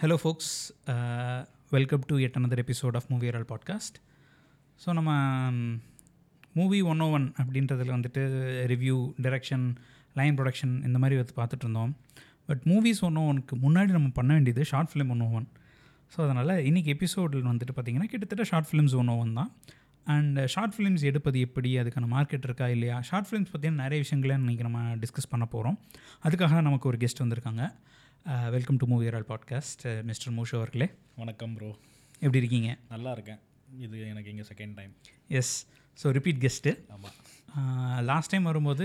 Hello folks welcome to yet another episode of movie all podcast so நம்ம movie one o one அப்படின்றதுல வந்துட்டு review direction line production இந்த மாதிரி வந்து பார்த்துட்டு இருந்தோம் பட் மூவிஸ் ஒன் ஓ ஒனுக்கு முன்னாடி நம்ம பண்ண வேண்டியது short film one o one so அதனால் இன்றைக்கி எபிசோடில் வந்துட்டு பார்த்திங்கன்னா கிட்டத்தட்ட short films one o one தான் அண்ட் ஷார்ட் ஃபிலிம்ஸ் எடுப்பது எப்படி அதுக்கான மார்க்கெட் இருக்கா இல்லையா ஷார்ட் ஃபிலிம்ஸ் பற்றின நிறைய விஷயங்களை இன்றைக்கி நம்ம டிஸ்கஸ் பண்ண போகிறோம் அதுக்காக நமக்கு ஒரு கெஸ்ட் வந்திருக்காங்க welcome to movie all podcast mister மூஷோ அவர்களே வணக்கம் ப்ரோ எப்படி இருக்கீங்க நல்லா இருக்கேன் இது எனக்கு இங்கே second time yes so repeat guest ஆமாம் லாஸ்ட் டைம் வரும்போது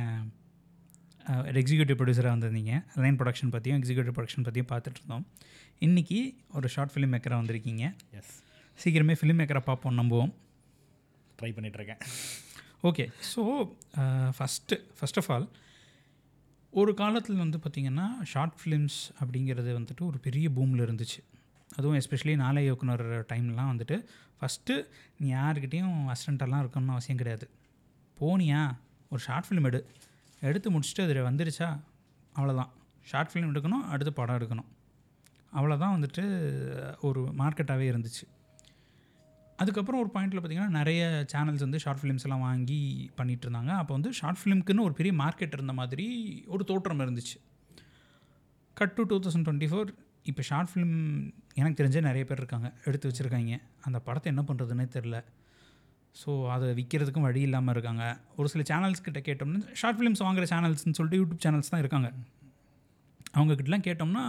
நீங்கள் எக்ஸிக்யூட்டிவ் ப்ரொடியூசராக வந்திருந்தீங்க லைன் ப்ரொடக்ஷன் பற்றியும் எக்ஸிக்யூட்டிவ் ப்ரொடக்ஷன் பற்றியும் பார்த்துட்டு இருந்தோம் இன்றைக்கி ஒரு ஷார்ட் ஃபிலிம் மேக்கராக வந்திருக்கீங்க எஸ் சீக்கிரமே ஃபிலிம் மேக்கராக பார்ப்போம் நம்புவோம் ட்ரை பண்ணிகிட்ருக்கேன் okay so first first of all ஒரு காலத்தில் வந்து பார்த்திங்கன்னா ஷார்ட் ஃபிலிம்ஸ் அப்படிங்கிறது வந்துட்டு ஒரு பெரிய பூமில் இருந்துச்சு அதுவும் எஸ்பெஷலி நாளை இயக்குனர் டைம்லாம் வந்துட்டு ஃபஸ்ட்டு நீ யாருக்கிட்டேயும் அசிஸ்டண்ட்டெல்லாம் இருக்கணும்னு அவசியம் கிடையாது போனியா ஒரு ஷார்ட் ஃபிலிம் எடு எடுத்து முடிச்சுட்டு அதில் வந்துருச்சா அவ்வளோதான் ஷார்ட் ஃபிலிம் எடுக்கணும் அடுத்து படம் எடுக்கணும் அவ்வளோதான் வந்துட்டு ஒரு மார்க்கெட்டாகவே இருந்துச்சு அதுக்கப்புறம் ஒரு பாயிண்டில் பார்த்தீங்கன்னா நிறைய சேனல்ஸ் வந்து ஷார்ட் ஃபிலிம்ஸ் எல்லாம் வாங்கி பண்ணிகிட்டு இருந்தாங்க அப்போ வந்து ஷார்ட் ஃபிலிம்க்குன்னு ஒரு பெரிய மார்க்கெட் இருந்த மாதிரி ஒரு தோற்றம் இருந்துச்சு cut to two thousand twenty four இப்போ ஷார்ட் ஃபிலிம் எனக்கு தெரிஞ்ச நிறைய பேர் இருக்காங்க எடுத்து வச்சுருக்காங்க அந்த படத்தை என்ன பண்ணுறதுன்னே தெரில ஸோ அதை விற்கிறதுக்கும் வழி இல்லாமல் இருக்காங்க ஒரு சில சேனல்ஸ் கிட்ட கேட்டோம்னா ஷார்ட் ஃபிலிம்ஸ் வாங்குற சேனல்ஸ்னு சொல்லிட்டு யூடியூப் சேனல்ஸ் தான் இருக்காங்க அவங்கக்கிட்டலாம் கேட்டோம்னா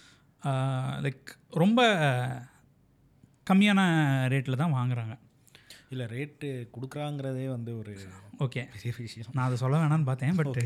லைக் ரொம்ப கம்மியான ரேட்டில் தான் வாங்குறாங்க இல்லை ரேட்டு கொடுக்குறாங்கிறதே வந்து ஒரு ஓகே பெரிய விஷயம் நான் அதை சொல்ல வேணாம்னு பார்த்தேன் பட்டு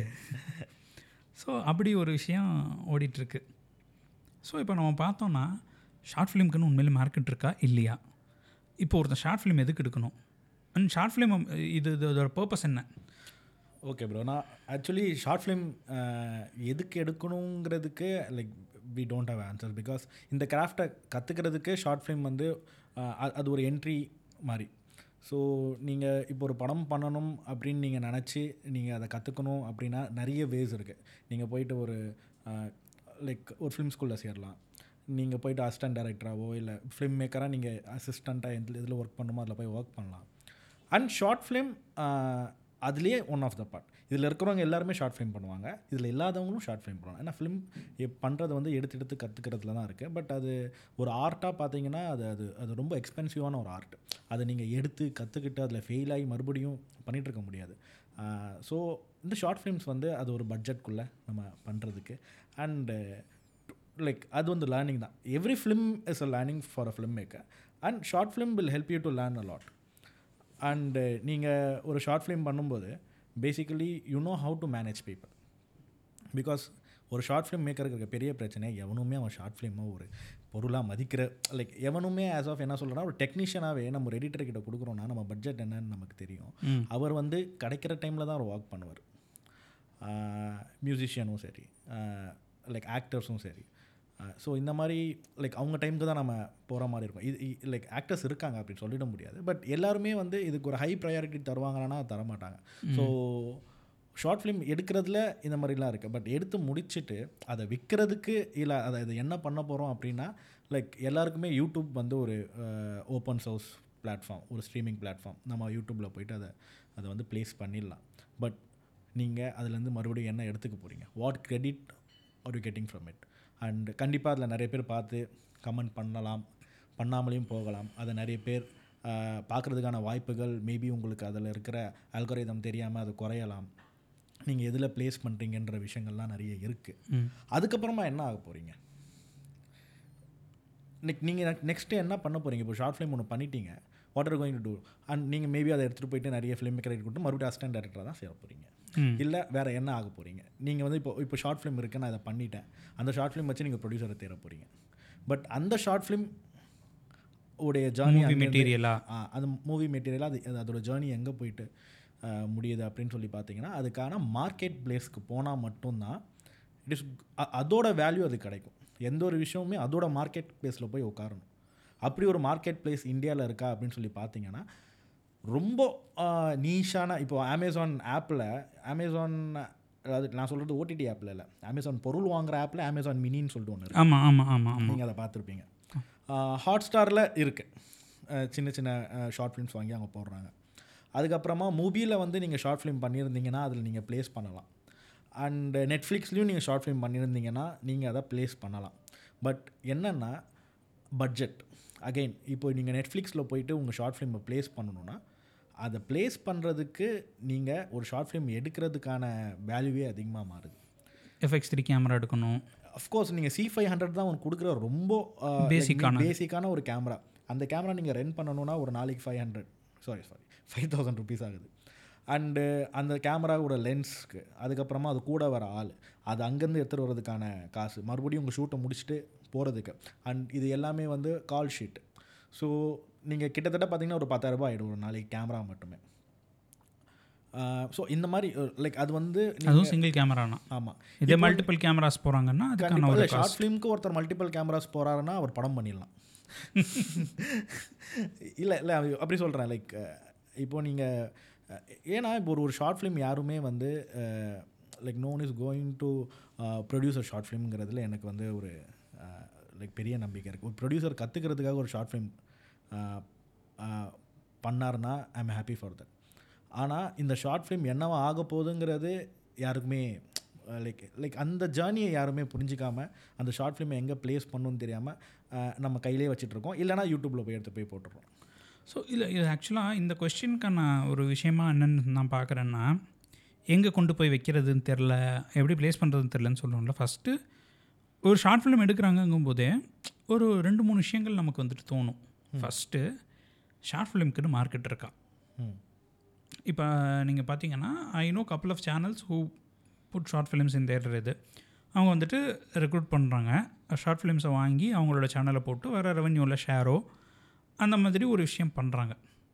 ஸோ அப்படி ஒரு விஷயம் ஓடிட்டுருக்கு ஸோ இப்போ நம்ம பார்த்தோம்னா ஷார்ட் ஃபிலிம்க்குன்னு உண்மையிலே மார்க்கெட் இருக்கா இல்லையா இப்போ ஒருத்தன் ஷார்ட் ஃபிலிம் எதுக்கு எடுக்கணும் அண்ட் ஷார்ட் ஃபிலிம் இது இது- இதோட பர்பஸ் என்ன ஓகே ப்ரோ நான் ஆக்சுவலி ஷார்ட் ஃபிலிம் எதுக்கு எடுக்கணுங்கிறதுக்கு like we don't have answer because இந்த கிராஃப்டை கற்றுக்கிறதுக்கு ஷார்ட் ஃபிலிம் வந்து அஹ், அ- அது ஒரு என்ட்ரி மாதிரி ஸோ நீங்கள் இப்போ ஒரு படம் பண்ணணும் அப்படின்னு நீங்கள் நினச்சி நீங்கள் அதை கற்றுக்கணும் அப்படின்னா நிறைய வேஸ் இருக்குது நீங்கள் போயிட்டு ஒரு லைக் ஒரு ஃபிலிம் ஸ்கூலில் சேரலாம் நீங்கள் போயிட்டு அசிஸ்டன்ட் டைரக்டராகவோ இல்லை ஃபிலிம் மேக்கராக நீங்கள் அசிஸ்டண்ட்டாக எந்த இதில் ஒர்க் பண்ணணுமோ அதில் போய் ஒர்க் பண்ணலாம் அண்ட் ஷார்ட் ஃபிலிம் அதுலேயே ஒன் ஆஃப் த பார்ட் இதில் இருக்கிறவங்க எல்லாருமே ஷார்ட் ஃபிலிம் பண்ணுவாங்க இதில் இல்லாதவங்களும் ஷார்ட் ஃபிலிம் பண்ணுவாங்க ஏன்னா ஃபிலிம் பண்ணுறது வந்து எடுத்து எடுத்து கற்றுக்கிறதுல தான் இருக்குது பட் அது ஒரு ஆர்ட்டாக பார்த்தீங்கன்னா அது அது அது ரொம்ப எக்ஸ்பென்சிவான ஒரு ஆர்ட் அதை நீங்கள் எடுத்து கற்றுக்கிட்டு அதில் ஃபெயில் ஆகி மறுபடியும் பண்ணிகிட்டு இருக்க முடியாது ஸோ இந்த ஷார்ட் ஃபிலிம்ஸ் வந்து அது ஒரு பட்ஜெட்குள்ளே நம்ம பண்ணுறதுக்கு அண்டு லைக் அது வந்து லேர்னிங் தான் every film is a learning for a film maker and short film will help you to learn a lot and நீங்கள் ஒரு ஷார்ட் ஃபிலிம் பண்ணும்போது basically you know how to manage people because ஒரு short film மேக்கருக்கு இருக்க பெரிய பிரச்சனை எவனுமே அவன் ஷார்ட் ஃபிலிமை ஒரு பொருளாக மதிக்கிற லைக் எவனுமே ஆஸ் ஆஃப் என்ன சொல்கிறனா ஒரு டெக்னீஷியனாகவே நம்ம ஒரு எடிட்டர் கிட்ட கொடுக்குறோன்னா நம்ம பட்ஜெட் என்னன்னு நமக்கு தெரியும் அவர் வந்து கிடைக்கிற டைமில் தான் அவர் ஒர்க் பண்ணுவார் மியூசிஷியனும் சரி லைக் ஆக்டர்ஸும் சரி ஸோ இந்த மாதிரி லைக் அவங்க டைமுக்கு தான் நம்ம போகிற மாதிரி இருக்கும் இது லைக் ஆக்டர்ஸ் இருக்காங்க அப்படின்னு சொல்லிட முடியாது பட் எல்லாருமே வந்து இதுக்கு ஒரு ஹை ப்ரையாரிட்டி தருவாங்கன்னா தர மாட்டாங்க ஸோ ஷார்ட் ஃபிலிம் எடுக்கிறதுல இந்த மாதிரிலாம் இருக்குது பட் எடுத்து முடிச்சுட்டு அதை விற்கிறதுக்கு இல்லை அதை இது என்ன பண்ண போகிறோம் அப்படின்னா லைக் எல்லாருக்குமே யூடியூப் வந்து ஒரு ஓப்பன் சோர்ஸ் பிளாட்ஃபார்ம் ஒரு ஸ்ட்ரீமிங் பிளாட்ஃபார்ம் நம்ம யூடியூப்பில் போயிட்டு அதை அதை வந்து ப்ளேஸ் பண்ணிடலாம் பட் நீங்கள் அதுலேருந்து மறுபடியும் என்ன எடுத்துக்க போகிறீங்க what credit are you getting from it and கண்டிப்பாக அதில் நிறைய பேர் பார்த்து கமெண்ட் பண்ணலாம் பண்ணாமலேயும் போகலாம் அதை நிறைய பேர் பார்க்குறதுக்கான வாய்ப்புகள் மேபி உங்களுக்கு அதில் இருக்கிற அல்கோரிதம் தெரியாமல் அது குறையலாம் நீங்கள் எதில் ப்ளேஸ் பண்ணுறீங்கன்ற விஷயங்கள்லாம் நிறைய இருக்குது அதுக்கப்புறமா என்ன ஆக போகிறீங்க நெக் நீங்கள் நெக்ஸ்ட்டு என்ன பண்ண போகிறீங்க இப்போ ஷார்ட் ஃபிலிம் ஒன்று பண்ணிட்டீங்க what are going to do and நீங்கள் மேபி அதை எடுத்துகிட்டு போயிட்டு நிறைய ஃபிலிம் மேக்கர் கொடுத்து மறுபடியும் அசிஸ்டன்ட் டேரக்டராக தான் சேர போகிறீங்க இல்லை வேறு என்ன ஆக போகிறீங்க நீங்கள் வந்து இப்போ இப்போ ஷார்ட் ஃபிலிம் இருக்குது நான் இதை பண்ணிட்டேன் அந்த ஷார்ட் ஃபிலிம் வச்சு நீங்கள் ப்ரொடியூசரை தேர போகிறீங்க பட் அந்த ஷார்ட் ஃபிலிம் உடைய ஜேர்னி மூவி மெட்டீரியலா அந்த மூவி மெட்டீரியலாக அது அது அதோட ஜேர்னி எங்கே போயிட்டு ஆ, முடியுது அப்படின்னு சொல்லி பார்த்தீங்கன்னா அதுக்கான மார்க்கெட் பிளேஸ்க்கு போனால் மட்டும்தான் இட் இஸ் அதோட வேல்யூ அது கிடைக்கும் எந்த ஒரு விஷயமுமே அதோட மார்க்கெட் பிளேஸில் போய் உட்காரணும் அப்படி ஒரு மார்க்கெட் பிளேஸ் இந்தியாவில் இருக்கா அப்படின்னு சொல்லி பார்த்தீங்கன்னா ரொம்ப நீஷான இப்போ அமேசான் ஆப்பில் அமேசான் அதாவது நான் சொல்கிறது ஓடிடி ஆப்பில் இல்லை அமேசான் பொருள் வாங்குற ஆப்பில் அமேசான் மினின்னு சொல்லிட்டு ஒன்று இருக்குது ஆமாம் ஆமாம் ஆமாம் ஆமாம் நீங்கள் அதை பார்த்துருப்பீங்க ஹாட் ஸ்டாரில் இருக்குது சின்ன சின்ன ஷார்ட் ஃபிலிம்ஸ் வாங்கி அவங்க போடுறாங்க அதுக்கப்புறமா மூவியில் வந்து நீங்கள் ஷார்ட் ஃபிலிம் பண்ணியிருந்தீங்கன்னா அதில் நீங்கள் ப்ளேஸ் பண்ணலாம் அண்டு நெட்ஃப்ளிக்ஸ்லேயும் நீங்கள் ஷார்ட் ஃபிலிம் பண்ணியிருந்தீங்கன்னா நீங்கள் அதை ப்ளேஸ் பண்ணலாம் பட் என்னென்னா பட்ஜெட் அகைன் இப்போ நீங்கள் நெட்ஃப்ளிக்ஸில் போயிட்டு உங்கள் ஷார்ட் ஃபிலிமை ப்ளேஸ் பண்ணணுன்னா அதை ப்ளேஸ் பண்ணுறதுக்கு நீங்கள் ஒரு ஷார்ட் ஃபிலிம் எடுக்கிறதுக்கான வேல்யூவே அதிகமாக மாறுது எஃப்எக்ஸ் த்ரீ கேமரா எடுக்கணும் அஃப்கோர்ஸ் நீங்கள் சி ஃபைவ் ஹண்ட்ரட் தான் உங்களுக்கு கொடுக்குற ரொம்ப Basic-ஆன. பேசிக்கான ஒரு கேமரா அந்த கேமரா நீங்கள் ரெண்ட் பண்ணணும்னா ஒரு நாளைக்கு five hundred sorry sorry five thousand rupees ஆகுது அண்டு அந்த கேமராவோட லென்ஸ்க்கு அதுக்கப்புறமா அது கூட வர ஆள் அது அங்கேருந்து எடுத்துகிட்டு வர்றதுக்கான காசு மறுபடியும் உங்கள் ஷூட்டை முடிச்சுட்டு போகிறதுக்கு அண்ட் இது எல்லாமே வந்து கால் ஷீட் ஸோ நீங்கள் கிட்டத்தட்ட பார்த்தீங்கன்னா ஒரு பத்தாயிரரூபா ஆகிடும் ஒரு நாளைக்கு கேமரா மட்டுமே ஸோ இந்த மாதிரி லைக் அது வந்து அதுவும் சிங்கிள் கேமரானா ஆமாம் இதே மல்டிபிள் கேமராஸ் போகிறாங்கன்னா அதுக்கான ஒரு ஷார்ட் ஃபிலிம்க்கு ஒருத்தர் மல்டிபிள் கேமராஸ் போகிறாருன்னா அவர் படம் பண்ணிடலாம் இல்லை இல்லை அப்படி சொல்கிறேன் லைக் இப்போ நீங்கள் ஏன்னா இப்போ ஒரு ஒரு ஷார்ட் ஃபிலிம் யாருமே வந்து like none is going to produce a short ஃபிலிம்ங்கிறதுல எனக்கு வந்து ஒரு லைக் பெரிய நம்பிக்கை இருக்குது ஒரு ப்ரொடியூசர் கற்றுக்கிறதுக்காக ஒரு ஷார்ட் ஃபிலிம் பண்ணாருன்னா I am happy for that ஆனால் இந்த ஷார்ட் ஃபிலிம் என்னவா ஆக போகுதுங்கிறது யாருக்குமே லைக் லைக் அந்த ஜேர்னியை யாருமே புரிஞ்சிக்காம அந்த ஷார்ட் ஃபிலிமை எங்கே ப்ளேஸ் பண்ணணும்னு தெரியாமல் நம்ம கையிலே வச்சுட்ருக்கோம் இல்லைனா யூடியூப்பில் போய் எடுத்து போய் போட்டுடுறோம் ஸோ இல்லை இது ஆக்சுவலாக இந்த கொஸ்டினுக்கான ஒரு விஷயமா என்னென்னு நான் பார்க்குறேன்னா எங்கே கொண்டு போய் வைக்கிறதுன்னு தெரில எப்படி ப்ளேஸ் பண்ணுறதுன்னு தெரிலன்னு சொல்லுவோம்ல ஃபஸ்ட்டு ஒரு ஷார்ட் ஃபிலிம் எடுக்கிறாங்கங்கும் போதே ஒரு ரெண்டு மூணு விஷயங்கள் நமக்கு வந்துட்டு தோணும் ஃபஸ்ட்டு ஷார்ட் ஃபிலிம்க்குன்னு மார்க்கெட் இருக்கா ம் இப்போ நீங்கள் பார்த்தீங்கன்னா I know couple of channels who put short films இந்த இது அவங்க வந்துட்டு ரெக்ரூட் பண்ணுறாங்க ஷார்ட் ஃபிலிம்ஸை வாங்கி அவங்களோட சேனலை போட்டு வர ரெவன்யூவில் ஷேரோ அந்த மாதிரி ஒரு விஷயம் பண்ணுறாங்க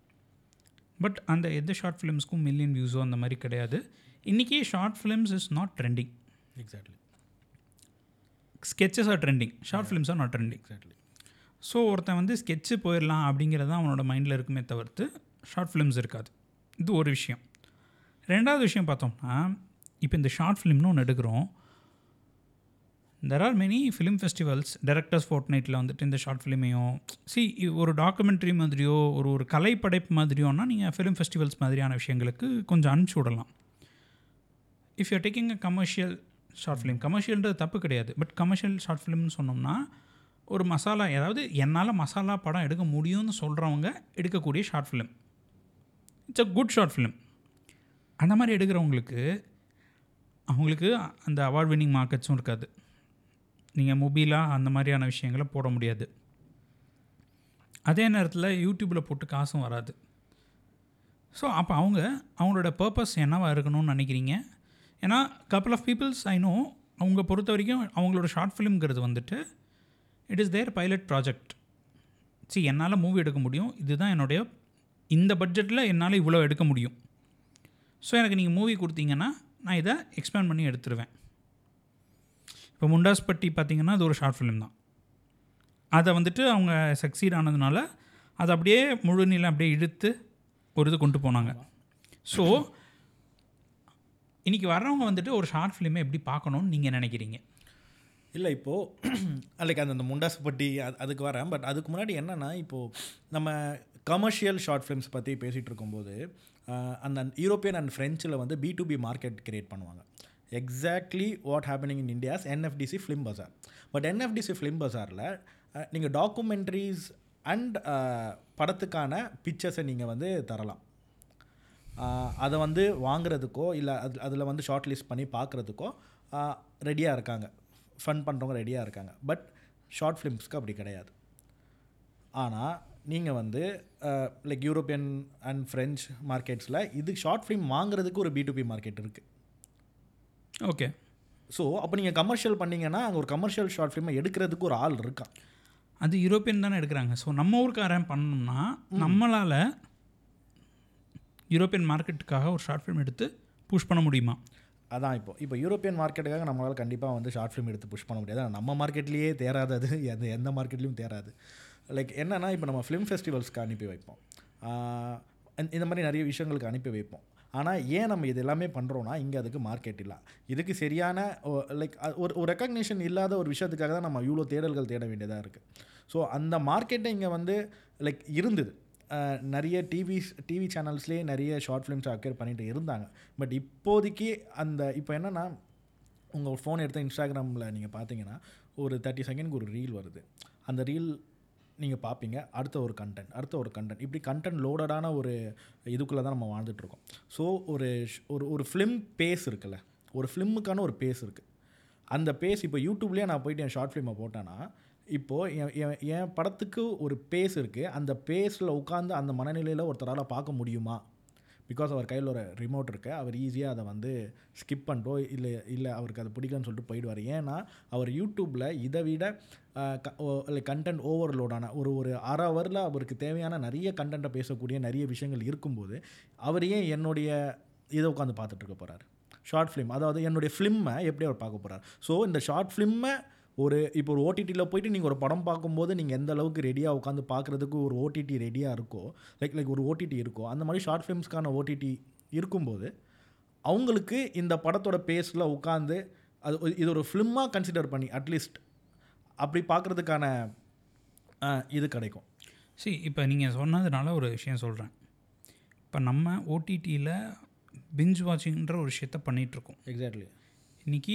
பட் அந்த எந்த ஷார்ட் ஃபிலிம்ஸ்க்கும் மில்லியன் வியூஸோ அந்த மாதிரி கிடையாது இன்றைக்கி short films is not trending exactly sketches are trending short films are not trending exactly so ஒருத்தன் வந்து ஸ்கெட்சு போயிடலாம் அப்படிங்கிறது தான் அவனோட மைண்டில் இருக்குமே தவிர்த்து ஷார்ட் ஃபிலிம்ஸ் இருக்காது இது ஒரு விஷயம் ரெண்டாவது விஷயம் பார்த்தோம்னா இப்போ இந்த ஷார்ட் ஃபிலிம்னு ஒன்று எடுக்கிறோம் there are many film festivals directors ஃபோர்ட் நைட்டில் வந்துட்டு இந்த ஷார்ட் ஃபிலிமையும் சி ஒரு டாக்குமெண்ட்ரி மாதிரியோ ஒரு ஒரு கலைப்படைப்பு மாதிரியோன்னா நீங்கள் ஃபிலிம் ஃபெஸ்டிவல்ஸ் மாதிரியான விஷயங்களுக்கு கொஞ்சம் அனுப்பிச்சி விடலாம் if you taking a commercial short film கமர்ஷியல்ன்றது தப்பு கிடையாது பட் கமர்ஷியல் ஷார்ட் ஃபிலிம்னு சொன்னோம்னா ஒரு மசாலா அதாவது என்னால் மசாலா படம் எடுக்க முடியும்னு சொல்கிறவங்க எடுக்கக்கூடிய short film it's a good short film அந்த மாதிரி எடுக்கிறவங்களுக்கு அவங்களுக்கு அந்த அவார்ட் வின்னிங் மார்க்கெட்ஸும் இருக்காது நீங்கள் மொபைலாக அந்த மாதிரியான விஷயங்களை போட முடியாது அதே நேரத்தில் யூடியூப்பில் போட்டு காசும் வராது ஸோ அப்போ அவங்க அவங்களோட பர்பஸ் என்னவா இருக்கணும்னு நினைக்கிறீங்க ஏன்னா couple of peoples I know அவங்க பொறுத்த வரைக்கும் அவங்களோட ஷார்ட் ஃபிலிம்ங்கிறது வந்துட்டு it is their pilot project see என்னால் மூவி எடுக்க முடியும் இதுதான் என்னுடைய இந்த பட்ஜெட்டில் என்னால் இவ்வளோ எடுக்க முடியும் ஸோ எனக்கு நீங்கள் மூவி கொடுத்தீங்கன்னா நான் இதை எக்ஸ்பேண்ட் பண்ணி எடுத்துருவேன் இப்போ முண்டாஸ்பட்டி பார்த்தீங்கன்னா அது ஒரு ஷார்ட் ஃபிலிம் தான் அதை வந்துட்டு அவங்க சக்சீட் ஆனதுனால அதை அப்படியே முழு நீளம் அப்படியே இழுத்து ஒரு இது கொண்டு போனாங்க ஸோ இன்றைக்கி வர்றவங்க வந்துட்டு ஒரு ஷார்ட் ஃபிலிமை எப்படி பார்க்கணுன்னு நீங்கள் நினைக்கிறீங்க இல்லை இப்போது லைக் அந்த அந்த முண்டாசுப்பட்டி அது அதுக்கு வரேன் பட் அதுக்கு முன்னாடி என்னென்னா இப்போது நம்ம கமர்ஷியல் ஷார்ட் ஃபிலிம்ஸ் பற்றி பேசிகிட்டு இருக்கும்போது ஆஹ், அந்த யூரோப்பியன் அண்ட் ஃப்ரெஞ்சில் வந்து B to B market create பண்ணுவாங்க exactly what happening in India's NFDC Film Bazaar but NFDC Film பஜாரில் நீங்கள் டாக்குமெண்ட்ரிஸ் அண்ட் படத்துக்கான பிக்சர்ஸை நீங்கள் வந்து தரலாம் ஆஹ் அதை வந்து வாங்குறதுக்கோ இல்லை அது அதில் வந்து ஷார்ட் லிஸ்ட் பண்ணி பார்க்குறதுக்கோ ரெடியாக இருக்காங்க ஃபன் பண்ணுறவங்க ரெடியாக இருக்காங்க பட் ஷார்ட் ஃபிலிம்ஸ்க்கு அப்படி கிடையாது ஆனால் நீங்கள் வந்து லைக் யூரோப்பியன் அண்ட் ஃப்ரெஞ்ச் மார்க்கெட்ஸில் இது ஷார்ட் ஃபிலிம் வாங்குறதுக்கு ஒரு பி டு பி மார்க்கெட் இருக்குது ஓகே ஸோ அப்போ நீங்கள் கமர்ஷியல் பண்ணீங்கன்னா அங்கே ஒரு கமர்ஷியல் ஷார்ட் ஃபிலிமை எடுக்கிறதுக்கு ஒரு ஆள் இருக்கான் அது யூரோப்பியன் தானே எடுக்கிறாங்க ஸோ நம்ம ஊருக்காரன் பண்ணோம்னா நம்மளால் யூரோப்பியன் மார்க்கெட்டுக்காக ஒரு ஷார்ட் ஃபிலிம் எடுத்து புஷ் பண்ண முடியுமா அதான் இப்போ இப்போ யூரோப்பியன் மார்க்கெட்டுக்காக நம்மளால் கண்டிப்பாக வந்து ஷார்ட் ஃபிலிம் எடுத்து புஷ் பண்ண முடியாது ஆனா நம்ம மார்க்கெட்லேயே தேராது அது எந்த எந்த மார்க்கெட்லேயும் தேராது லைக் என்னென்னா இப்போ நம்ம ஃபிலிம் ஃபெஸ்டிவல்ஸ்க்கு அனுப்பி வைப்போம் ஆஹ் இந்த- இந்த மாதிரி நிறைய விஷயங்களுக்கு அனுப்பி வைப்போம் ஆனால் ஏன் நம்ம இது எல்லாமே பண்ணுறோன்னா இங்கே அதுக்கு மார்க்கெட் இல்லை இதுக்கு சரியான லைக் ஒரு ஒரு ரெக்கக்னிஷன் இல்லாத ஒரு விஷயத்துக்காக தான் நம்ம இவ்வளோ தேடல்கள் தேட வேண்டியதாக இருக்குது ஸோ அந்த மார்க்கெட்டை இங்கே வந்து லைக் இருந்தது அஹ் நிறைய டிவி டிவி சேனல்ஸ்லேயே நிறைய ஷார்ட் ஃபிலிம்ஸ் அக்கேர் பண்ணிட்டு இருந்தாங்க பட் இப்போதைக்கு அந்த இப்போ என்னென்னா உங்கள் ஃபோன் எடுத்து இன்ஸ்டாகிராமில் நீங்கள் பார்த்தீங்கன்னா ஒரு தேர்ட்டி செகண்ட்க்கு ஒரு ரீல் வருது அந்த ரீல் நீங்கள் பார்ப்பீங்க அடுத்த ஒரு கண்டென்ட் அடுத்த ஒரு கண்டென்ட் இப்படி கண்டென்ட் லோடடான ஒரு இதுக்குள்ளே தான் நம்ம வாழ்ந்துட்டுருக்கோம் ஸோ ஒரு ஷ்- ஒரு ஒரு ஃபிலிம் பேஸ் இருக்குல்ல ஒரு ஃபிலிமுக்கான ஒரு பேஸ் இருக்குது அந்த பேஸ் இப்போ யூடியூப்லேயே நான் போயிட்டு என் ஷார்ட் ஃபிலிமை போட்டேன்னா இப்போது என் என் என் படத்துக்கு ஒரு பேஸ் இருக்குது அந்த பேஸில் உட்காந்து அந்த மனநிலையில் ஒருத்தரால் பார்க்க முடியுமா பிகாஸ் அவர் கையில் ஒரு ரிமோட் இருக்குது அவர் ஈஸியாக அதை வந்து ஸ்கிப் பண்ணிட்டோ இல்லை இல்லை அவருக்கு அது பிடிக்கலன்னு சொல்லிட்டு போயிடுவார் ஏன்னா அவர் யூடியூப்பில் இதை விட கண்டென்ட் ஓவர்லோடான ஒரு ஒரு அரை ஹவரில் அவருக்கு தேவையான நிறைய கண்டென்ட்டை பேசக்கூடிய நிறைய விஷயங்கள் இருக்கும்போது அவர் ஏன் என்னுடைய இதை உட்காந்து பார்த்துட்டு இருக்க போகிறார் ஷார்ட் ஃபிலிம் அதாவது என்னுடைய ஃபிலிம்மை எப்படி அவர் பார்க்க போகிறார் ஸோ இந்த ஷார்ட் ஃபிலிம்மை ஒரு இப்போ ஒரு ஓடிடியில் போயிட்டு நீங்கள் ஒரு படம் பார்க்கும்போது நீங்கள் எந்த அளவுக்கு ரெடியாக உட்காந்து பார்க்குறதுக்கு ஒரு ஓடிடி ரெடியாக இருக்கோ லைக் லைக் ஒரு ஓடிடி இருக்கோ அந்த மாதிரி ஷார்ட் ஃபிலிம்ஸ்க்கான ஓடிடி இருக்கும்போது அவங்களுக்கு இந்த படத்தோட பேஸில் உட்காந்து அது ஒரு- இது ஒரு ஃபிலிமாக கன்சிடர் பண்ணி அட்லீஸ்ட் அப்படி பார்க்குறதுக்கான இது கிடைக்கும் சரி இப்போ நீங்கள் சொன்னதுனால ஒரு விஷயம் சொல்கிறேன் இப்போ நம்ம ஓடிடியில் பிஞ்ச் வாட்சிங்ன்ற ஒரு விஷயத்த பண்ணிகிட்ருக்கோம் எக்ஸாக்ட்லி இன்றைக்கி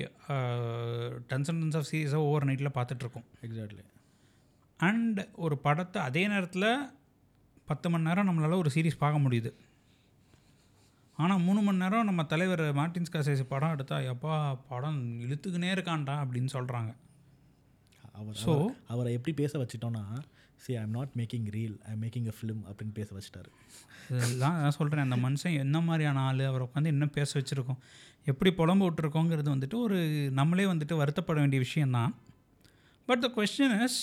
டன்ஸ் அண்ட் டன்ஸ் ஆஃப் சீரீஸாக ஓவர் நைட்டில் பார்த்துட்ருக்கோம் எக்ஸாக்ட்லி அண்ட் ஒரு படத்தை அதே நேரத்தில் பத்து மணி நேரம் நம்மளால் ஒரு சீரிஸ் பார்க்க முடியுது ஆனால் மூணு மணி நேரம் நம்ம தலைவர் மார்டின் ஸ்காசேசி படம் எடுத்தா எப்பா படம் இழுத்துக்கினே இருக்கான்டா அப்படின்னு சொல்கிறாங்க அவர் ஸோ அவரை எப்படி பேச வச்சிட்டோன்னா see I am not making reel I am making a film அப்படின்னு பேச வச்சிட்டாரு இதெல்லாம் நான் சொல்கிறேன் அந்த மனுஷன் என்ன மாதிரியான ஆள் அவரை உட்காந்து என்ன பேச வச்சுருக்கோம் எப்படி புலம்பு விட்டுருக்கோங்கிறது வந்துட்டு ஒரு நம்மளே வந்துட்டு வருத்தப்பட வேண்டிய விஷயந்தான் பட் த கொஸ்டின் இஸ்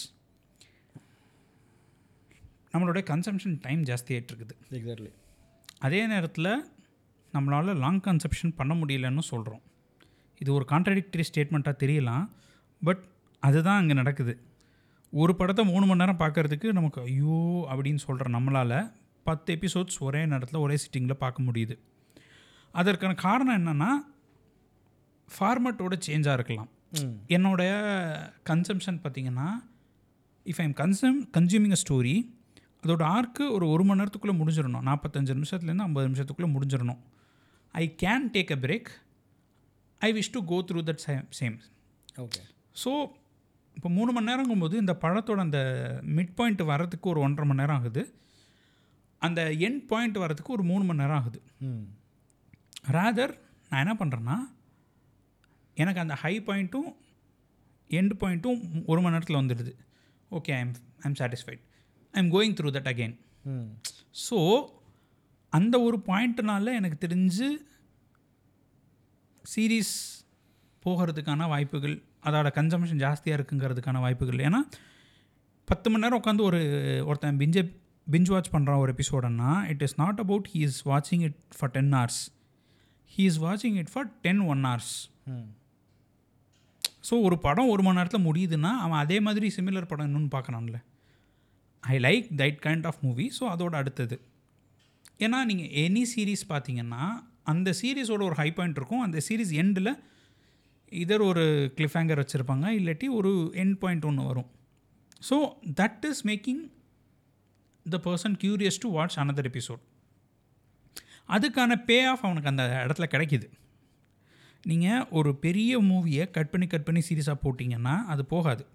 நம்மளுடைய கன்சம்ஷன் டைம் ஜாஸ்தி ஆயிட்டு இருக்குது எக்ஸாக்ட்லி அதே நேரத்தில் நம்மளால் லாங் கன்செப்ஷன் பண்ண முடியலன்னு சொல்கிறோம் இது ஒரு கான்ட்ரடிக்டரி ஸ்டேட்மெண்ட்டாக தெரியலாம் பட் அதுதான் அங்கே நடக்குது ஒரு படத்தை மூணு மணி நேரம் பார்க்கறதுக்கு நமக்கு ஐயோ அப்படின்னு சொல்கிற நம்மளால் பத்து எபிசோட்ஸ் ஒரே நேரத்தில் ஒரே சிட்டிங்கில் பார்க்க முடியுது அதற்கான காரணம் என்னென்னா ஃபார்மட்டோட சேஞ்சாக இருக்கலாம் ம் என்னோடைய கன்சம்ஷன் பார்த்தீங்கன்னா if I'm consume consuming a story அதோட ஆர்க்கு ஒரு ஒரு மணி நேரத்துக்குள்ளே முடிஞ்சிடணும் நாற்பத்தஞ்சு நிமிஷத்துலேருந்து ஐம்பது நிமிஷத்துக்குள்ளே முடிஞ்சிடணும் I can take a break I wish to go through that same same okay so இப்போ மூணு மணி நேரங்கும்போது இந்த படத்தோட அந்த மிட் பாயிண்ட் வரதுக்கு ஒரு ஒன்றரை மணி நேரம் ஆகுது அந்த எண்ட் பாயிண்ட் வரதுக்கு ஒரு மூணு மணி நேரம் ஆகுது ம் ரேதர் நான் என்ன பண்ணுறேன்னா எனக்கு அந்த ஹை பாயிண்ட்டும் எண்ட் பாயிண்ட்டும் ஒரு மணி நேரத்தில் வந்துடுது okay I'm I'm satisfied I'm going through that again hmm so அந்த ஒரு பாயிண்ட்னால எனக்கு தெரிஞ்சு சீரீஸ் போகிறதுக்கான வாய்ப்புகள் அதோட கன்சம்ஷன் ஜாஸ்தியாக இருக்குங்கிறதுக்கான வாய்ப்புகள் ஏன்னா பத்து மணி நேரம் உட்காந்து ஒரு ஒருத்தன் பிஞ்ச பிஞ்ச் வாட்ச் பண்ணுறான் ஒரு எபிசோடன்னா it is not about he is வாட்சிங் it for ten hours he is வாட்சிங் it for ten one hours ம் ஸோ ஒரு படம் ஒரு மணி நேரத்தில் முடியுதுன்னா அவன் அதே மாதிரி சிமிலர் படம் இன்னொன்று பார்க்குறான்ல I like that kind of movie so அதோட அடுத்தது ஏன்னா நீங்கள் எனி சீரீஸ் பார்த்தீங்கன்னா அந்த சீரீஸோட ஒரு ஹை பாயிண்ட் இருக்கும் அந்த சீரீஸ் எண்டில் இதர் ஒரு கிளிஃபேங்கர் வச்சுருப்பாங்க இல்லாட்டி ஒரு எண்ட் பாயிண்ட் ஒன்று வரும் so that is making the person curious to watch another episode அதுக்கான பே ஆஃப் அவனுக்கு அந்த இடத்துல கிடைக்கிது நீங்கள் ஒரு பெரிய மூவியை கட் பண்ணி கட் பண்ணி சீரியஸாக போட்டிங்கன்னா அது போகாது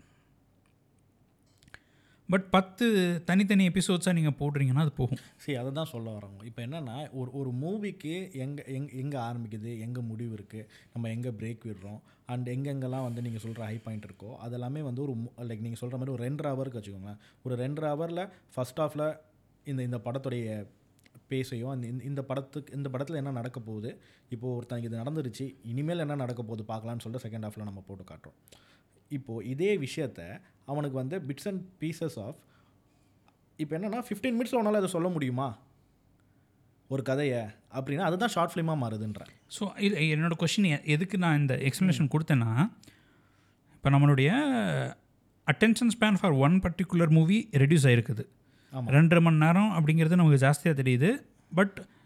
பட் பத்து தனித்தனி எபிசோட்ஸாக நீங்கள் போடுறீங்கன்னா அது போகும் சரி அதை தான் சொல்ல வரோங்க இப்போ என்னென்னா ஒரு ஒரு மூவிக்கு எங்கே எங் எங்கே ஆரம்பிக்குது எங்கே முடிவு இருக்குது நம்ம எங்கே பிரேக் விடுறோம் அண்ட் எங்கெங்கெல்லாம் வந்து நீங்கள் சொல்கிற ஹை பாயிண்ட் இருக்கோ அதெல்லாமே வந்து ஒரு லைக் நீங்கள் சொல்கிற மாதிரி ஒரு ரெண்டரை ஹவருக்கு வச்சுக்கோங்களேன் ஒரு ரெண்டரை ஹவரில் ஃபஸ்ட் ஹாஃபில் இந்த இந்த படத்துடைய பேசையும் அந்த இந்த- இந்த படத்துக்கு இந்த படத்தில் என்ன நடக்க போகுது இப்போது ஒருத்தனுக்கு இது நடந்துருச்சு இனிமேல் என்ன நடக்க போகுது பார்க்கலான்னு சொல்லிட்டு செகண்ட் ஹாஃபில் நம்ம போட்டு காட்டுறோம் இப்போது இதே விஷயத்த அவனுக்கு வந்து பிட்ஸ் அண்ட் பீசஸ் ஆஃப் இப்போ என்னென்னா ஃபிஃப்டீன் மினிட்ஸ் உன்னால் அதை சொல்ல முடியுமா ஒரு கதையை அப்படின்னா அதுதான் ஷார்ட் ஃபிலிமாக மாறுதுன்றேன் ஸோ இது என்னோட கொஷின் எதுக்கு நான் இந்த எக்ஸ்ப்ளனேஷன் கொடுத்தேன்னா இப்போ நம்மளுடைய attention span for one particular movie reduce ஆகிருக்குது ஆமாம் ரெண்டரை மணி நேரம் அப்படிங்கிறது நமக்கு ஜாஸ்தியாக தெரியுது பட்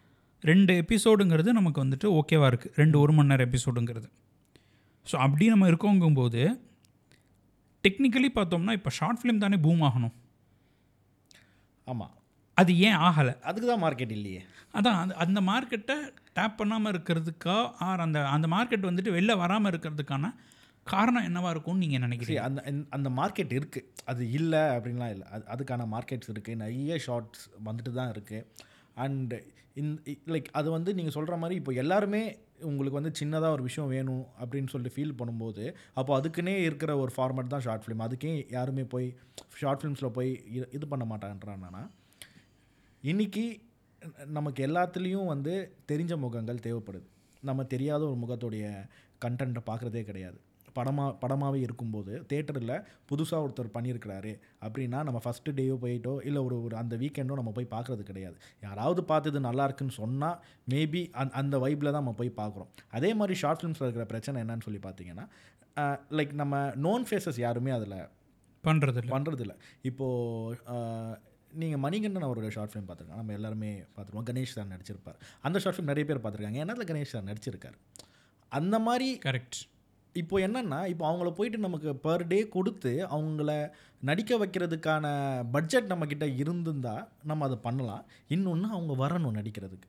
ரெண்டு எபிசோடுங்கிறது நமக்கு வந்துட்டு ஓகேவாக இருக்குது ரெண்டு ஒரு மணி நேரம் எபிசோடுங்கிறது ஸோ அப்படி நம்ம இருக்கோங்கும்போது டெக்னிக்கலி பார்த்தோம்னா இப்போ ஷார்ட் ஃபிலிம் தானே பூம் ஆகணும் ஆமாம் அது ஏன் ஆகலை அதுக்கு தான் மார்க்கெட் இல்லையே அதான் அந்த அந்த மார்க்கெட்டை டேப் பண்ணாமல் இருக்கிறதுக்கா ஆர் அந்த அந்த மார்க்கெட் வந்துட்டு வெளில வராமல் இருக்கிறதுக்கான காரணம் என்னவா இருக்கும்னு நீங்கள் சரி நினைக்கிறீங்க அந்த இந்த- அந்த மார்க்கெட் இருக்குது அது இல்லை அப்படின்லாம் இல்லை அது அதுக்கான மார்க்கெட்ஸ் இருக்குது நிறைய ஷார்ட்ஸ் வந்துட்டு தான் இருக்குது அண்ட் இந்த லைக் அது வந்து நீங்கள் சொல்கிற மாதிரி இப்போ எல்லாருமே உங்களுக்கு வந்து சின்னதாக ஒரு விஷயம் வேணும் அப்படின்னு சொல்லிட்டு ஃபீல் பண்ணும்போது அப்போ அதுக்குன்னே இருக்கிற ஒரு ஃபார்மேட் தான் ஷார்ட் ஃபிலிம் அதுக்கே யாருமே போய் ஷார்ட் ஃபிலிம்ஸில் போய் இது- இது பண்ண மாட்டாங்கன்றானா இன்னைக்கு நமக்கு எல்லாத்துலேயும் வந்து தெரிஞ்ச முகங்கள் தேவைப்படுது நம்ம தெரியாத ஒரு முகத்துடைய கண்டென்ட்டை பார்க்குறதே கிடையாது படமாக படமாகவே இருக்கும்போது தேட்டரில் புதுசாக ஒருத்தர் பண்ணியிருக்கிறாரு அப்படின்னா நம்ம ஃபஸ்ட்டு டேயோ போயிட்டோ இல்லை ஒரு ஒரு அந்த வீக்கெண்டோ நம்ம போய் பார்க்குறது கிடையாது யாராவது பார்த்தது நல்லா இருக்குன்னு சொன்னால் மேபி அந் அந்த வைப்பில் தான் நம்ம போய் பார்க்குறோம் அதே மாதிரி ஷார்ட் ஃபிலிம்ஸில் இருக்கிற பிரச்சனை என்னன்னு சொல்லி பார்த்தீங்கன்னா லைக் நம்ம நோன் ஃபேஸஸ் யாருமே அதில் பண்ணுறது இல்லை பண்ணுறதில்ல இப்போது நீங்கள் மணிகண்டன் அவரோட ஷார்ட் ஃபிலிம் பார்த்துருக்கோம் நம்ம எல்லாருமே பார்த்துருவோம் கணேஷ் சார் நடிச்சிருப்பார் அந்த ஷார்ட் ஃபிலிம் நிறைய பேர் பார்த்துருக்காங்க ஏன்னா அதில் கணேஷ் சார் நடிச்சிருக்காரு அந்த மாதிரி கரெக்ட் இப்போ என்னென்னா இப்போ அவங்கள போயிட்டு நமக்கு பர் டே கொடுத்து அவங்கள நடிக்க வைக்கிறதுக்கான பட்ஜெட் நம்மக்கிட்ட இருந்திருந்தா நம்ம அதை பண்ணலாம் இன்னொன்று அவங்க வரணும் நடிக்கிறதுக்கு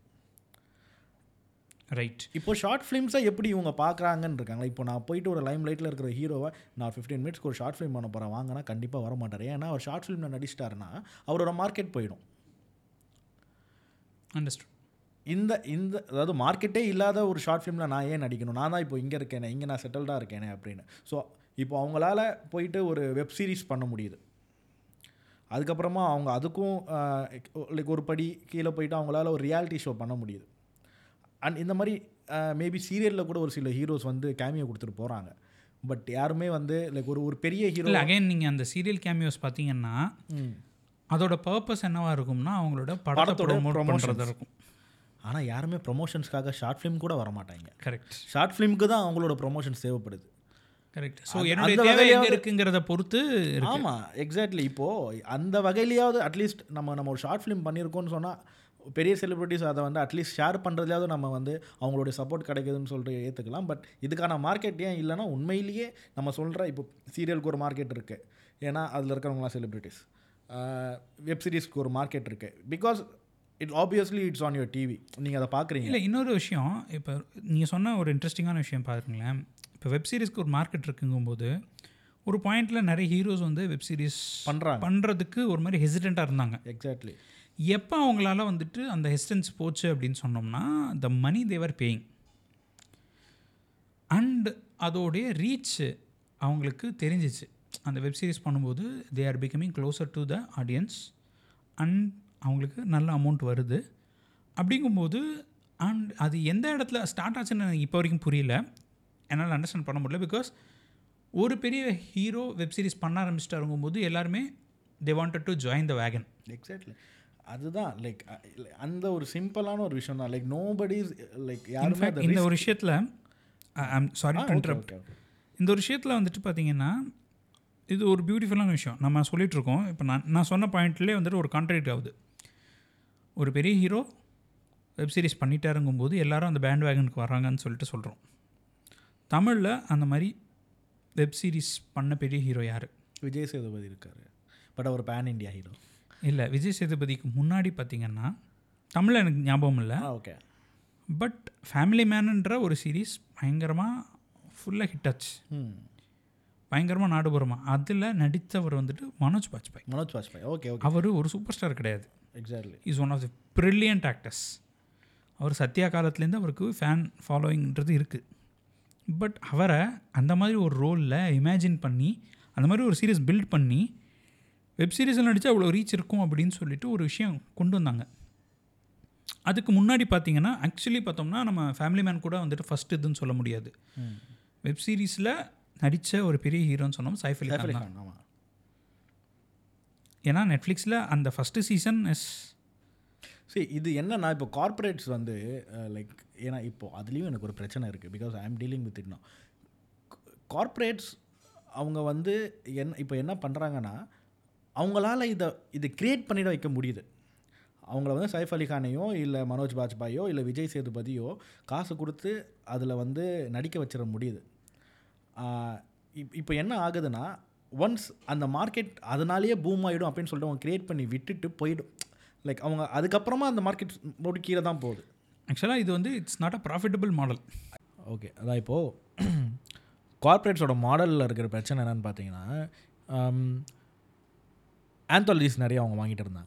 ரைட் இப்போ ஷார்ட் ஃபிலிம்ஸை எப்படி இவங்க பார்க்குறாங்கன்னு இருக்காங்க இப்போ நான் போயிட்டு ஒரு லைம் லைட்டில் இருக்கிற ஹீரோவை நான் ஃபிஃப்டீன் மினிட்ஸ்க்கு ஒரு ஷார்ட் ஃபிலிம் பண்ண போகிறேன் வாங்கினா கண்டிப்பாக வர மாட்டார் ஏன்னா அவர் ஷார்ட் ஃபிலிமில் நடிச்சிட்டாருன்னா அவரோட மார்க்கெட் போயிடும் அண்டர்ஸ்டுட் இந்த இந்த அதாவது மார்க்கெட்டே இல்லாத ஒரு ஷார்ட் ஃபிலிமில் நான் ஏன் நடிக்கணும் நான் தான் இப்போ இங்கே இருக்கேனே இங்கே நான் செட்டில்டாக இருக்கேனே அப்படின்னு ஸோ இப்போ அவங்களால போயிட்டு ஒரு வெப் சீரிஸ் பண்ண முடியுது அதுக்கப்புறமா அவங்க அதுக்கும் லைக் ஒரு படி கீழே போயிட்டு அவங்களால ஒரு ரியாலிட்டி ஷோ பண்ண முடியுது அண்ட் இந்த மாதிரி மேபி சீரியலில் கூட ஒரு சில ஹீரோஸ் வந்து கேமியோ கொடுத்துட்டு போகிறாங்க பட் யாருமே வந்து லைக் ஒரு ஒரு பெரிய ஹீரோ இல்லை அகைன் நீங்கள் அந்த சீரியல் கேமியோஸ் பார்த்தீங்கன்னா அதோட பர்பஸ் என்னவா இருக்கும்னா அவங்களோட படத்தை படத்தோட ப்ரோமோட் promotions. பண்ணுறது இருக்கும் ஆனால் யாருமே ப்ரொமோஷன்ஸ்க்காக ஷார்ட் ஃபிலிம் கூட வர மாட்டாங்க கரெக்ட் ஷார்ட் ஃபிலிமுக்கு தான் அவங்களோட ப்ரொமோஷன்ஸ் தேவைப்படுது கரெக்ட் ஸோ அந்த- என்னுடைய அந்த தேவை எங்கே வகையிலாவது- இருக்குங்கிறத பொறுத்து இருக்கு ஆமாம் எக்ஸாக்ட்லி இப்போது அந்த வகையிலையாவது அட்லீஸ்ட் நம்ம நம்ம ஒரு ஷார்ட் ஃபிலிம் பண்ணியிருக்கோம்னு சொன்னால் பெரிய செலிபிரிட்டிஸ் அதை வந்து அட்லீஸ்ட் ஷேர் பண்ணுறதுலையாவது நம்ம வந்து அவங்களுடைய சப்போர்ட் கிடைக்குதுன்னு சொல்லிட்டு ஏற்றுக்கலாம் பட் இதுக்கான மார்க்கெட் ஏன் இல்லைன்னா உண்மையிலேயே நம்ம சொல்கிற இப்போ சீரியலுக்கு ஒரு மார்க்கெட் இருக்குது ஏன்னா அதில் இருக்கிறவங்களாம் செலிபிரிட்டிஸ் வெப் சீரிஸ்க்கு ஒரு மார்க்கெட் இருக்குது because it obviously it's on your TV நீங்கள் அதை பார்க்குறீங்க இல்லை இன்னொரு விஷயம் இப்போ நீங்கள் சொன்ன ஒரு இன்ட்ரெஸ்டிங்கான விஷயம் பாருங்களேன் இப்போ வெப் சீரிஸ்க்கு ஒரு மார்க்கெட் இருக்குங்கும்போது ஒரு பாயிண்டில் நிறைய ஹீரோஸ் வந்து வெப் சீரிஸ் பண்ணுறாங்க பண்ணுறதுக்கு ஒரு மாதிரி ஹெசிடெண்ட்டாக இருந்தாங்க எக்ஸாக்ட்லி எப்போ அவங்களால வந்துட்டு அந்த ஹெசிடன்ஸ் போச்சு அப்படின்னு சொன்னோம்னா the money they were paying and அதோடைய ரீச் அவங்களுக்கு தெரிஞ்சிச்சு அந்த வெப் சீரிஸ் பண்ணும்போது they are becoming closer to the audience and அவங்களுக்கு நல்ல அமௌண்ட் வருது அப்படிங்கும்போது அண்ட் அது எந்த இடத்துல ஸ்டார்ட் ஆச்சுன்னு எனக்கு இப்போ வரைக்கும் புரியல என்னால் அண்டர்ஸ்டாண்ட் பண்ண முடியல பிகாஸ் ஒரு பெரிய ஹீரோ வெப் சீரிஸ் பண்ண ஆரம்பிச்சிட்டாருங்கும்போது எல்லாருமே they wanted to join the wagon exactly அதுதான் லைக் அந்த ஒரு சிம்பிளான ஒரு விஷயம் தான் லைக் நோ படி லைக் யாருமே இன்ஃபேக்ட் அதை இந்த ஒரு விஷயத்தில் I'm sorry ah, to okay, interrupt okay, okay. இந்த ஒரு விஷயத்தில் வந்துட்டு பார்த்தீங்கன்னா இது ஒரு பியூட்டிஃபுல்லான விஷயம் நம்ம சொல்லிட்டு இருக்கோம் இப்போ நான் நான் சொன்ன பாயிண்ட்லேயே வந்துட்டு ஒரு கான்ட்ராக்ட் ஆகுது ஒரு பெரிய ஹீரோ வெப் சீரிஸ் பண்ணிட்டாருங்கும்போது எல்லாரும் அந்த பேண்ட் வேகனுக்கு வராங்கன்னு சொல்லிட்டு சொல்கிறோம் தமிழில் அந்த மாதிரி வெப் சீரிஸ் பண்ண பெரிய ஹீரோ யார் விஜய் சேதுபதி இருக்காரு பட் அவர் பேன் இண்டியா ஹீரோ இல்லை விஜய் சேதுபதிக்கு முன்னாடி பார்த்தீங்கன்னா தமிழில் எனக்கு ஞாபகம் இல்லை ஆ ஓகே பட் ஃபேமிலி மேனுன்ற ஒரு சீரீஸ் பயங்கரமாக ஃபுல்லாக ஹிட் ஆச்சு ம் பயங்கரமாக நாடுபுறமாக அதில் நடித்தவர் வந்துட்டு மனோஜ் பாஜ்பாய் மனோஜ் வாஜ்பாய் ஓகே ஓகே அவர் ஒரு சூப்பர் ஸ்டார் கிடையாது exactly is one of the brilliant actors அவர் சத்யா காலத்துலேருந்து அவருக்கு ஃபேன் ஃபாலோயிங்கிறது இருக்குது பட் அவரை அந்த மாதிரி ஒரு ரோலில் இமேஜின் பண்ணி அந்த மாதிரி ஒரு சீரிஸ் பில்ட் பண்ணி வெப் சீரிஸில் நடித்தா அவ்வளோ ரீச் இருக்கும் அப்படின்னு சொல்லிட்டு ஒரு விஷயம் கொண்டு வந்தாங்க அதுக்கு முன்னாடி பார்த்தீங்கன்னா ஆக்சுவலி பார்த்தோம்னா நம்ம ஃபேமிலி மேன் கூட வந்துட்டு ஃபஸ்ட் இதுன்னு சொல்ல முடியாது வெப் சீரிஸில் நடித்த ஒரு பெரிய ஹீரோன்னு சொன்னோம் சைஃப் அலி சைஃப் அலி கான் தான் கான் ஆமாம் ஏன்னா நெட்ஃப்ளிக்ஸில் அந்த ஃபஸ்ட்டு சீசன் எஸ் சரி இது என்னன்னா இப்போ கார்ப்பரேட்ஸ் வந்து லைக் ஏன்னா இப்போ அதுலேயும் எனக்கு ஒரு பிரச்சனை இருக்குது because I am dealing with it corporates அவங்க வந்து என்ன இப்போ என்ன பண்ணுறாங்கன்னா அவங்களால இதை இதை க்ரியேட் பண்ணிட வைக்க முடியுது அவங்கள வந்து சைஃப் அலி கானையோ இல்லை மனோஜ் பாஜ்பாயோ இல்லை விஜய் சேதுபதியோ காசு கொடுத்து அதில் வந்து நடிக்க வச்சிட முடியுது இப்போ என்ன ஆகுதுன்னா ஒன்ஸ் அந்த மார்க்கெட் அதனாலேயே பூம் ஆகிடும் அப்படின்னு சொல்லிட்டு அவங்க க்ரியேட் பண்ணி விட்டுட்டு போயிடும் லைக் அவங்க அதுக்கப்புறமா அந்த மார்க்கெட் முடிக்கீழே தான் போகுது ஆக்சுவலாக இது வந்து it's not a profitable model okay அதான் இப்போது கார்ப்பரேட்ஸோட மாடலில் இருக்கிற பிரச்சனை என்னன்னு பார்த்தீங்கன்னா ஆந்தாலஜிஸ் நிறைய அவங்க வாங்கிட்டு இருந்தாங்க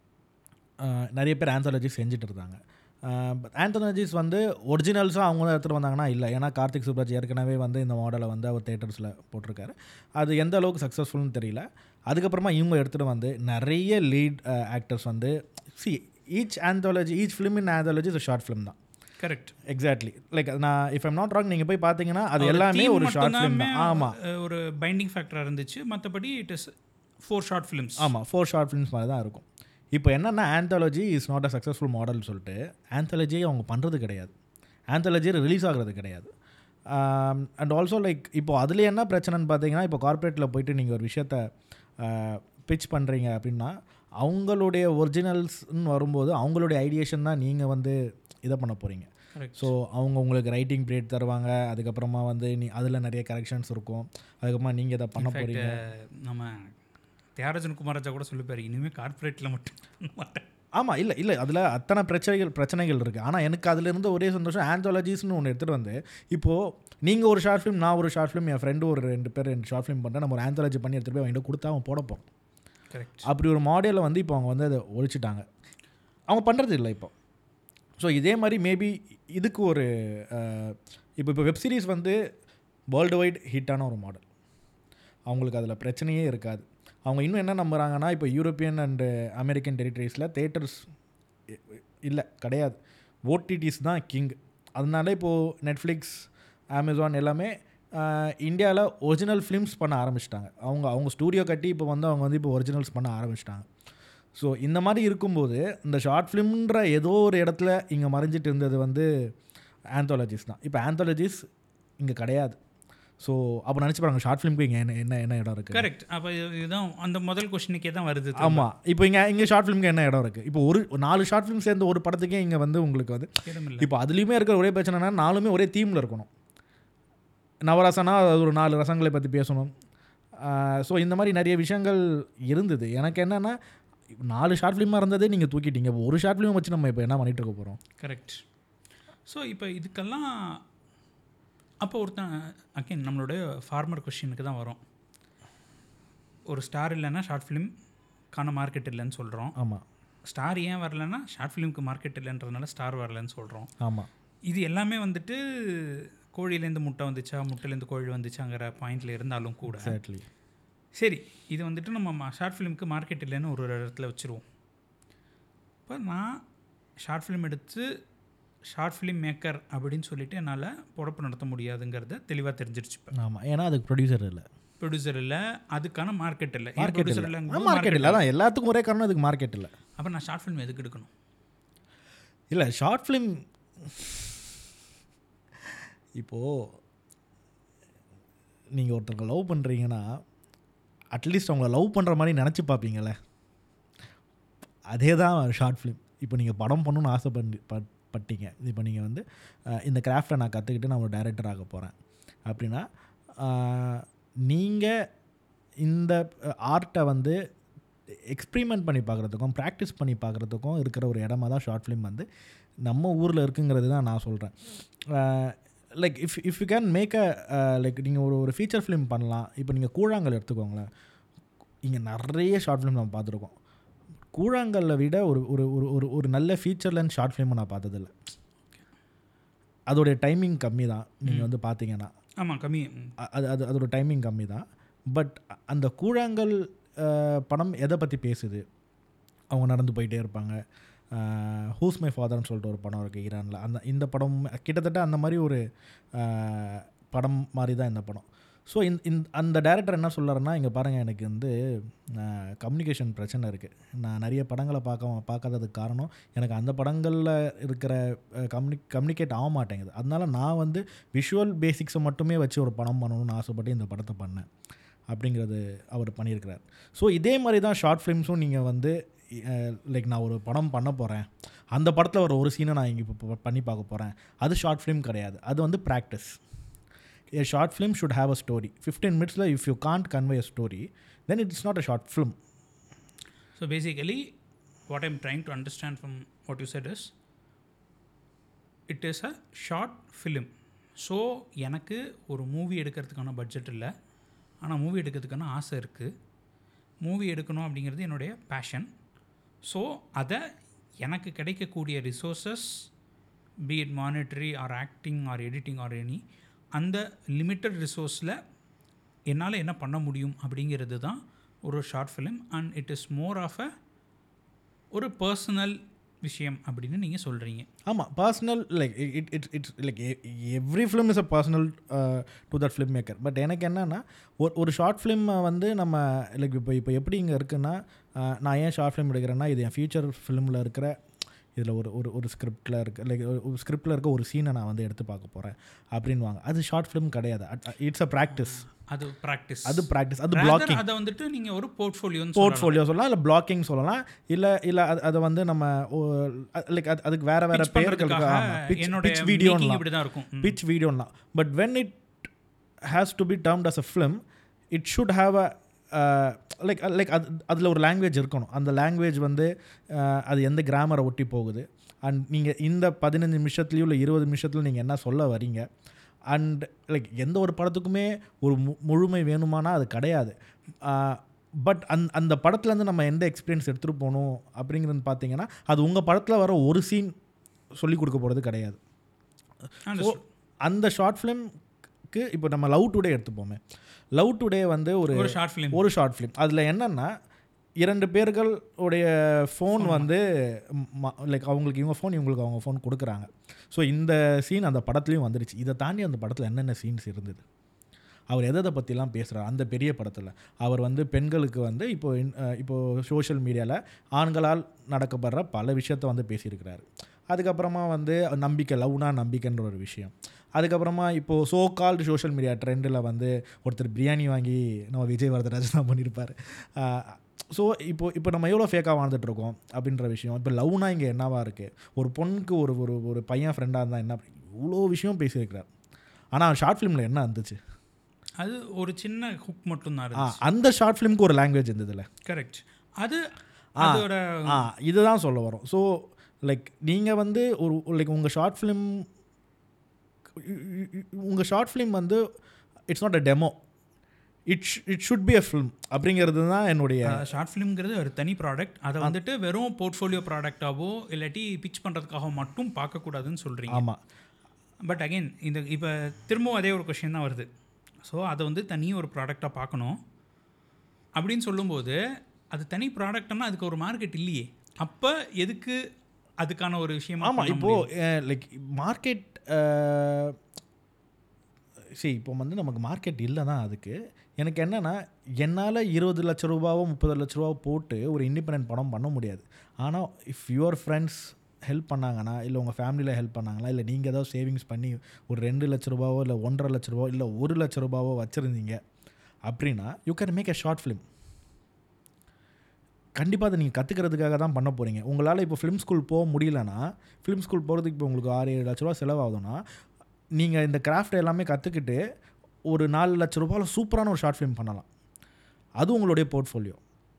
அஹ், நிறைய பேர் ஆந்தாலஜிஸ் செஞ்சுட்டு இருந்தாங்க ஆந்தாலஜிஸ் வந்து ஒரிஜினல்ஸாக அவங்க தான் எடுத்துகிட்டு வந்தாங்கன்னா இல்லை ஏன்னா கார்த்திக் சுப்ராஜ் ஏற்கனவே வந்து இந்த மாடலை வந்து அவர் தேட்டர்ஸில் போட்டிருக்காரு அது எந்த அளவுக்கு சக்ஸஸ்ஃபுல்னு தெரியல அதுக்கப்புறமா இவங்க எடுத்துகிட்டு வந்து நிறைய லீட் ஆக்டர்ஸ் வந்து see each anthology each film in anthology is short film தான் கரெக்ட் எக்ஸாக்ட்லி லைக் நான் இஃப் எம் நாட் ராங் நீங்கள் போய் பார்த்தீங்கன்னா அது எல்லாமே ஒரு ஷார்ட் ஃபிலிம் தான் ஆமாம் ஒரு பைண்டிங் ஃபேக்டராக இருந்துச்சு மற்றபடி it is four short films ஆமாம் ஃபோர் ஷார்ட் ஃபிலிம்ஸ் மாதிரி தான் இருக்கும் இப்போ என்னென்னா anthology is not a successful model சொல்லிட்டு ஆந்தாலஜியை அவங்க பண்ணுறது கிடையாது ஆந்தாலஜி ரிலீஸ் ஆகிறது கிடையாது அண்ட் ஆல்சோ லைக் இப்போ அதில் என்ன பிரச்சனைன்னு பார்த்தீங்கன்னா இப்போ கார்ப்பரேட்டில் போயிட்டு நீங்கள் ஒரு விஷயத்த பிச் பண்ணுறீங்க அப்படின்னா அவங்களுடைய ஒரிஜினல்ஸ்னு வரும்போது அவங்களுடைய ஐடியேஷன் தான் நீங்கள் வந்து இதை பண்ண போகிறீங்க கரெக்ட் ஸோ அவங்க உங்களுக்கு ரைட்டிங் பிரேட் தருவாங்க அதுக்கப்புறமா வந்து நீ அதில் நிறைய கரெக்ஷன்ஸ் இருக்கும் அதுக்கப்புறமா நீங்கள் இதை பண்ண போகிறீங்க நம்ம தியாகராஜன் குமாராஜா கூட சொல்லிப்பாரு இனிமேல் கார்ப்பரேட்டில் மட்டும் பண்ண மாட்டேன் ஆமாம் இல்லை இல்லை அதில் அத்தனை பிரச்சனைகள் பிரச்சனைகள் இருக்குது ஆனால் எனக்கு அதிலிருந்து ஒரே சந்தோஷம் ஆந்தாலஜிஸ்னு ஒன்று எடுத்துகிட்டு வந்து இப்போது நீங்கள் ஒரு ஷார்ட் ஃபிலிம் நான் ஒரு ஷார்ட் ஃபிலிம் என் ஃப்ரெண்டு ஒரு ரெண்டு பேர் ரெண்டு ஷார்ட் ஃபிலிம் பண்ணுறேன் நம்ம ஒரு ஆந்தாலஜி பண்ணி எடுத்துகிட்டு போய் அவங்ககிட்ட கொடுத்தா அவன் போட போகிறோம் கரெக்ட் அப்படி ஒரு மாடலை வந்து இப்போ அவங்க வந்து அதை ஒழிச்சிட்டாங்க அவங்க பண்ணுறது இல்லை இப்போ ஸோ இதே மாதிரி மேபி இதுக்கு ஒரு அஹ், இப்போ இப்போ வெப் சீரிஸ் வந்து வேர்ல்டு வைட் ஹிட்டான ஒரு மாடல் அவங்களுக்கு அதில் பிரச்சனையே இருக்காது அவங்க இன்னும் என்ன நம்புகிறாங்கன்னா இப்போ யூரோப்பியன் அண்டு அமெரிக்கன் டெரிட்டரிஸில் தேட்டர்ஸ் இல்லை கிடையாது ஓடிடிஸ் தான் கிங் அதனால இப்போது நெட்ஃப்ளிக்ஸ் அமேசான் எல்லாமே இந்தியாவில் ஒரிஜினல் ஃபிலிம்ஸ் பண்ண ஆரம்பிச்சிட்டாங்க அவங்க அவங்க ஸ்டூடியோ கட்டி இப்போ வந்து அவங்க வந்து இப்போ ஒரிஜினல்ஸ் பண்ண ஆரம்பிச்சிட்டாங்க ஸோ இந்த மாதிரி இருக்கும்போது இந்த ஷார்ட் ஃபிலிம்ன்ற ஏதோ ஒரு இடத்துல இங்கே மறைஞ்சிட்டு இருந்தது வந்து ஆந்தாலஜிஸ் தான் இப்போ ஆந்தாலஜிஸ் இங்கே கிடையாது ஸோ அப்போ நினச்சி பாருங்க ஷார்ட் ஃபிலிம்க்கு இங்கே என்ன என்ன என்ன இடம் இருக்குது கரெக்ட் அப்போ இதுதான் அந்த முதல் கொஸ்டினுக்கே தான் வருது ஆமாம் இப்போ இங்கே இங்கே ஷார்ட் ஃபிலிம்க்கு என்ன இடம் இருக்குது இப்போ ஒரு நாலு ஷார்ட் ஃபிலிம் சேர்ந்து ஒரு படத்துக்கே இங்கே வந்து உங்களுக்கு வந்து இடமில்ல இப்போ அதுலேயுமே இருக்கிற ஒரே பிரச்சனைனா நாலுமே ஒரே தீமில் இருக்கணும் நவரசனா அது ஒரு நாலு ரசங்களை பற்றி பேசணும் ஸோ இந்த மாதிரி நிறைய விஷயங்கள் இருந்தது எனக்கு என்னென்னா நாலு ஷார்ட் ஃபிலிமாக இருந்ததே நீங்கள் தூக்கிட்டீங்க இப்போ ஒரு ஷார்ட் ஃபிலிம் வச்சு நம்ம இப்போ என்ன பண்ணிட்டு இருக்க போகிறோம் கரெக்ட் ஸோ இப்போ இதுக்கெல்லாம் அப்போ ஒருத்தன் அகேன் நம்மளோட ஃபார்மர் கொஷினுக்கு தான் வரும் ஒரு ஸ்டார் இல்லைன்னா ஷார்ட் ஃபிலிம் கான மார்க்கெட் இல்லைன்னு சொல்கிறோம் ஆமாம் ஸ்டார் ஏன் வரலன்னா ஷார்ட் ஃபிலிம்க்கு மார்க்கெட் இல்லைன்றதுனால ஸ்டார் வரலன்னு சொல்கிறோம் ஆமாம் இது எல்லாமே வந்துட்டு கோழியிலேருந்து முட்டை வந்துச்சா முட்டையிலேருந்து கோழி வந்துச்சாங்கிற பாயிண்டில் இருந்தாலும் கூட எக்ஸாக்ட்லி சரி இது வந்துட்டு நம்ம ஷார்ட் ஃபிலிம்க்கு மார்க்கெட் இல்லைன்னு ஒரு ஒரு இடத்துல வச்சுருவோம் இப்போ நான் ஷார்ட் ஃபிலிம் எடுத்து ஷார்ட் ஃபிலிம் மேக்கர் அப்படின்னு சொல்லிட்டு என்னால் பொழப்பு நடத்த முடியாதுங்கிறத தெளிவாக தெரிஞ்சிருச்சு இப்போ ஆமாம் ஏன்னா அதுக்கு ப்ரொடியூசர் இல்லை ப்ரொடியூசர் இல்லை அதுக்கான மார்க்கெட் இல்லை மார்க்கெட் ப்ரொடியூசர் இல்லை இல்லை மார்க்கெட் இல்லை அதான் எல்லாத்துக்கும் ஒரே காரணம் அதுக்கு மார்க்கெட் இல்லை அப்போ நான் ஷார்ட் ஃபிலிம் எதுக்கு எடுக்கணும் இல்லை ஷார்ட் ஃபிலிம் இப்போது நீங்கள் ஒருத்தருக்கு லவ் பண்ணுறீங்கன்னா அட்லீஸ்ட் அவங்கள லவ் பண்ணுற மாதிரி நினச்சி பார்ப்பீங்கள்ல அதே தான் ஷார்ட் ஃபிலிம் இப்போ நீங்கள் படம் பண்ணணும்னு ஆசைப்பட்டு பட் பட்டீங்க இப்போ நீங்கள் வந்து அஹ், இந்த கிராஃப்டை நான் கற்றுக்கிட்டு நான் ஒரு டைரக்டர் ஆக போகிறேன் அப்படின்னா நீங்கள் இந்த ஆர்ட்டை வந்து எக்ஸ்பிரிமெண்ட் பண்ணி பார்க்குறதுக்கும் ப்ராக்டிஸ் பண்ணி பார்க்குறதுக்கும் இருக்கிற ஒரு இடமா தான் ஷார்ட் ஃபிலிம் வந்து நம்ம ஊரில் இருக்குங்கிறது தான் நான் சொல்கிறேன் like if if you can make a like நீங்கள் ஒரு ஒரு ஃபீச்சர் ஃபிலிம் பண்ணலாம் இப்போ நீங்கள் கூழாங்கல் எடுத்துக்கோங்களேன் இங்கே நிறைய ஷார்ட் ஃபிலிம் நம்ம பார்த்துருக்கோம் கூழாங்கல்லை விட ஒரு ஒரு ஒரு ஒரு ஒரு நல்ல ஃபீச்சர் லென்த் ஷார்ட் ஃபிலிமை நான் பார்த்ததில்ல அதோடைய டைமிங் கம்மி தான் நீங்கள் வந்து பார்த்தீங்கன்னா ஆமாம் கம்மி ம். அ- அது அது அதோட டைமிங் கம்மி தான் பட் அந்த கூழாங்கல் அஹ், படம் எதை பற்றி பேசுது அவங்க நடந்து போயிட்டே இருப்பாங்க ஹூஸ் மை ஃபாதர்னு சொல்லிட்டு ஒரு படம் இருக்குது ஈரானில் அந்த இந்த படம் கிட்டத்தட்ட அந்த மாதிரி ஒரு அஹ், படம் மாதிரி தான் இந்த படம் ஸோ இந்த இந்த அந்த டேரக்டர் என்ன சொல்கிறாருன்னா இங்கே பாருங்கள் எனக்கு வந்து கம்யூனிகேஷன் பிரச்சனை இருக்குது நான் நிறைய படங்களை பார்க்க பார்க்காததுக்கு காரணம் எனக்கு அந்த படங்களில் இருக்கிற கம்யூனி கம்யூனிகேட் ஆக மாட்டேங்குது அதனால நான் வந்து விஷுவல் பேசிக்ஸை மட்டுமே வச்சு ஒரு படம் பண்ணணும்னு ஆசைப்பட்டு இந்த படத்தை பண்ணேன் அப்படிங்கிறது அவர் பண்ணியிருக்கிறார் ஸோ இதே மாதிரி தான் ஷார்ட் ஃபிலிம்ஸும் நீங்கள் வந்து லைக் நான் ஒரு படம் பண்ண போகிறேன் அந்த படத்தில் வர ஒரு சீனை நான் இங்கே இப்போ பண்ணி பார்க்க போகிறேன் அது ஷார்ட் ஃபிலிம் கிடையாது அது வந்து practice a short film should have a story 15 minutes la if you can't convey a story then it's not a short film so basically what I'm trying to understand from what you said is it is a short film so எனக்கு ஒரு movie எடுக்கிறதுக்கான budget இல்லை ஆனால் movie எடுக்கிறதுக்கான ஆசை இருக்குது movie எடுக்கணும் அப்படிங்கிறது என்னுடைய பேஷன் ஸோ அதை எனக்கு கிடைக்கக்கூடிய resources be it monetary or acting or editing or any அந்த லிமிட்டட் ரிசோர்ஸில் என்னால் என்ன பண்ண முடியும் அப்படிங்கிறது தான் ஒரு short film and it is more of a ஒரு பர்சனல் விஷயம் அப்படின்னு நீங்கள் சொல்கிறீங்க ஆமாம் personal like it it's it's like every film is a personal to that film maker but எனக்கு என்னென்னா ஒரு ஒரு ஷார்ட் ஃபிலிமை வந்து நம்ம லைக் இப்போ இப்போ எப்படி இங்கே இருக்குன்னா அஹ், நான் ஏன் ஷார்ட் ஃபிலிம் எடுக்கிறேன்னா இது என் ஃபியூச்சர் ஃபிலிமில் இருக்கிற இதில் ஒரு ஒரு ஒரு ஸ்கிரிப்டில் இருக்க லைக் ஒரு ஸ்கிரிப்டில் இருக்க ஒரு சீனை நான் வந்து எடுத்து பார்க்க போகிறேன் அப்படின்வாங்க அது ஷார்ட் ஃபிலிம் கிடையாது இட்ஸ் அ ப்ராக்டிஸ் அது ப்ராக்டிஸ் அது ப்ராக்டிஸ் அது பிளாக்கிங் அதை வந்துட்டு நீங்கள் ஒரு போர்ட்ஃபோலியோன்னு போர்ட்ஃபோலியோ சொல்லலாம் இல்லை பிளாக்கிங் சொல்லலாம் இல்லை இல்லை அது அதை வந்து நம்ம லைக் அது அதுக்கு வேற வேற பேர்கள் இருக்கு என்னோட பிச் வீடியோலாம் இப்படி தான் இருக்கும் ம். பிச் வீடியோலாம் but when it has to be termed as a film it should have a like like அது அதில் ஒரு லாங்குவேஜ் இருக்கணும் அந்த லாங்குவேஜ் வந்து uh, அது எந்த கிராமரை ஒட்டி போகுது அண்ட் நீங்கள் இந்த பதினஞ்சு நிமிஷத்துலையும் இல்லை இருபது நிமிஷத்துல நீங்கள் என்ன சொல்ல வரீங்க அண்ட் லைக் எந்த ஒரு படத்துக்குமே ஒரு மு முழுமை வேணுமானா அது கிடையாது பட் அந் அந்த படத்துலேருந்து நம்ம எந்த எக்ஸ்பீரியன்ஸ் எடுத்துகிட்டு போகணும் அப்படிங்கிறது பார்த்தீங்கன்னா அது உங்கள் படத்தில் வர ஒரு சீன் சொல்லி கொடுக்க போகிறது கிடையாது Understood. அந்த ஷார்ட் ஃபிலிம்க்கு இப்போ நம்ம லவ் டுடே எடுத்துப்போமே லவ் டுடே வந்து ஒரு ஒரு ஷார்ட் ஃபிலிம் ஒரு ஷார்ட் ஃபிலிம் அதில் என்னென்னா இரண்டு பேர்கள் உடைய ஃபோன் வந்து லைக் அவங்களுக்கு இவங்க ஃபோன் இவங்களுக்கு அவங்க ஃபோன் கொடுக்குறாங்க ஸோ இந்த சீன் அந்த படத்துலையும் வந்துருச்சு இதை தாண்டி அந்த படத்தில் என்னென்ன சீன்ஸ் இருந்தது அவர் எதை எதை பற்றிலாம் பேசுகிறார் அந்த பெரிய படத்தில் அவர் வந்து பெண்களுக்கு வந்து இப்போ இன்- அஹ் இப்போ சோஷியல் மீடியாவில் ஆண்களால் நடக்கப்படுற பல விஷயத்த வந்து பேசியிருக்கிறாரு அதுக்கப்புறமா வந்து நம்பிக்கை லவ்னா நம்பிக்கைன்ற ஒரு விஷயம் அதுக்கப்புறமா இப்போது சோ கால்டு சோஷியல் மீடியா ட்ரெண்டில் வந்து ஒருத்தர் பிரியாணி வாங்கி நம்ம விஜய் வரதராஜன் தான் பண்ணியிருப்பார் ஸோ இப்போ இப்போ நம்ம எவ்வளோ ஃபேக்காக வாழ்ந்துட்டுருக்கோம் அப்படின்ற விஷயம் இப்போ லவ்னா இங்கே என்னவா இருக்குது ஒரு பொண்ணுக்கு ஒரு ஒரு ஒரு பையன் ஃப்ரெண்டாக இருந்தால் என்ன இவ்வளோ விஷயம் பேசியிருக்கிறார் ஆனால் ஷார்ட் ஃபிலிமில் என்ன இருந்துச்சு அது ஒரு சின்ன ஹுக் மட்டும் தான் ஆ அந்த ஷார்ட் ஃபிலிம்க்கு ஒரு லாங்குவேஜ் இருந்ததுல கரெக்ட் அது அதோட ஆ இதுதான் சொல்ல வரோம் ஸோ லைக் நீங்கள் வந்து ஒரு லைக் உங்கள் ஷார்ட் ஃபிலிம் உங்கள் ஷார்ட் ஃபிலிம் வந்து it's not a demo it it should be a film அப்படிங்கிறது தான் என்னுடைய ஷார்ட் ஃபிலிம்ங்கிறது ஒரு தனி ப்ராடக்ட் அதை வந்துட்டு வெறும் போர்ட்ஃபோலியோ ப்ராடக்டாவோ இல்லாட்டி பிச் பண்ணுறதுக்காக மட்டும் பார்க்கக்கூடாதுன்னு சொல்கிறீங்க ஆமாம் பட் அகைன் இந்த இப்போ திரும்பவும் அதே ஒரு கொஷின் தான் வருது ஸோ அதை வந்து தனி ஒரு ப்ராடக்டாக பார்க்கணும் அப்படின்னு சொல்லும்போது அது தனி ப்ராடக்ட்னா அதுக்கு ஒரு மார்க்கெட் இல்லையே அப்போ எதுக்கு அதுக்கான ஒரு விஷயமா ஆமாம் பண்ண இப்போது லைக் மார்க்கெட் சரி இப்போ வந்து நமக்கு மார்க்கெட் இல்லை தான் அதுக்கு எனக்கு என்னென்னா என்னால் இருபது லட்ச ரூபாவோ முப்பது லட்ச ரூபாவோ போட்டு ஒரு இண்டிபெண்டன்ட் படம் பண்ண முடியாது ஆனால் இஃப் யுவர் ஃப்ரெண்ட்ஸ் ஹெல்ப் பண்ணாங்கன்னா இல்லை உங்கள் ஃபேமிலியில் ஹெல்ப் பண்ணாங்களா இல்லை நீங்கள் ஏதாவது சேவிங்ஸ் பண்ணி ஒரு ரெண்டு லட்ச ரூபாவோ இல்லை ஒன்றரை லட்ச ரூபாவோ இல்லை ஒரு லட்ச ரூபாவோ வச்சுருந்தீங்க அப்படின்னா you can make a short film கண்டிப்பாக அதை நீங்கள் கற்றுக்கிறதுக்காக தான் பண்ண போகிறீங்க உங்களால் இப்போ ஃபிலிம் ஸ்கூல் போக முடியலன்னா ஃபிலிம் ஸ்கூல் போகிறதுக்கு இப்போ உங்களுக்கு ஆறு ஏழு லட்ச ரூபா செலவாகுதுன்னா நீங்கள் இந்த கிராஃப்ட் எல்லாமே கற்றுக்கிட்டு ஒரு நாலு லட்ச ரூபாயில் சூப்பரான ஒரு ஷார்ட் ஃபிலிம் பண்ணலாம் அது உங்களுடைய portfolio